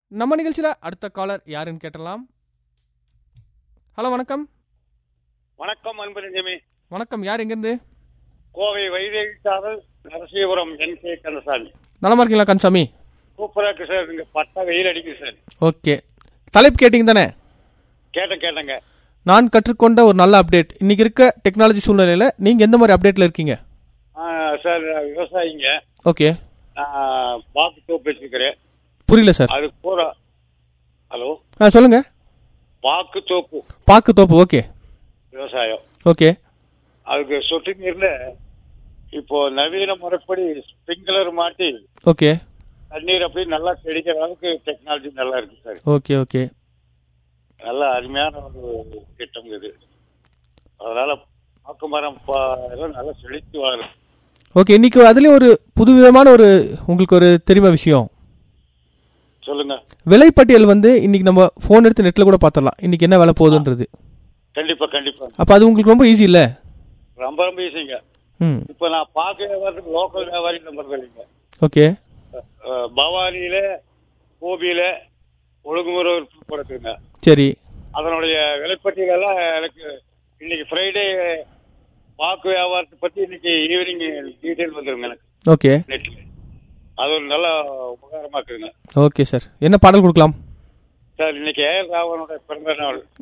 நம்ம நிகழ்ச்சியில் அடுத்த காலர் யாருன்னு கேட்டலாம் ஹலோ வணக்கம் வணக்கம் அன்பு நெஞ்சமே வணக்கம் யார் எங்கேருந்து கோவை வைதேகி சாரல் நரசிபுரம் என் கே கந்தசாமி நலமா இருக்கீங்களா கன்சாமி சூப்பரா இருக்கு சார் இங்க பட்டா வெயில் அடிக்குது சார் ஓகே தலைப்பு கேட்டிங்க தானே கேட்டேன் கேட்டேங்க நான் கற்றுக்கொண்ட ஒரு நல்ல அப்டேட் இன்னைக்கு இருக்க டெக்னாலஜி சூழ்நிலையில் நீங்கள் எந்த மாதிரி அப்டேட்டில் இருக்கீங்க ஆ, சார் நான் விவசாயிங்க ஓகே நான் பாக்கு தோப்பு வச்சிருக்கிறேன் புரியல சார் அது பூரா ஹலோ ஆ சொல்லுங்கள் பாக்கு தோப்பு பாக்கு தோப்பு ஓகே விவசாயம் ஓகே அதுக்கு சொட்டு நீர்ல இப்போ நவீன முறைப்படி ஸ்ப்ரிங்க்லர் மாட்டி ஓகே தண்ணீர் அப்படி நல்லா தெளிக்கிற அளவுக்கு டெக்னாலஜி நல்லா இருக்கு சார் ஓகே ஓகே நல்ல அருமையான ஒரு திட்டம் இது அதனால பாக்கு மரம் பா- எல்லாம் நல்லா செழித்து வளரும் ஓகே இன்னைக்கு அதுலேயும் ஒரு புதுவிதமான ஒரு உங்களுக்கு ஒரு தெரியுமா விஷயம் சொல்லுங்க விலைப்பட்டியல் வந்து இன்னைக்கு நம்ம ஃபோன் எடுத்து நெட்டில் கூட பார்த்துடலாம் இன்னைக்கு என்ன விலை போகுதுன்றது கண்டிப்பா கண்டிப்பா அப்போ அது உங்களுக்கு ரொம்ப ஈஸி இல்லை ரொம்ப ரொம்ப ஈஸிங்க ம் இப்ப நான் பார்க்க வியாபாரத்துக்கு லோக்கல் வியாபாரி நம்பர் இல்லைங்க ஓகே அஹ், பவானியில கோபியில ஒழுங்குமுறை போடுறதுங்க சரி அதனுடைய விலைப்பட்டியலெல்லாம் எனக்கு இன்னைக்கு ஃப்ரைடே பாக்கு வியாபாரத்தை பத்தி இன்னைக்கு ஈவினிங் டீட்டெயில் வந்துருங்க எனக்கு ஓகே நெட்ல அது ஒரு நல்ல உபகாரமா இருக்குங்க ஓகே சார் என்ன பாடல் கொடுக்கலாம் சார் இன்னைக்கு ஏஎல் ராவனோட பிறந்த நாள்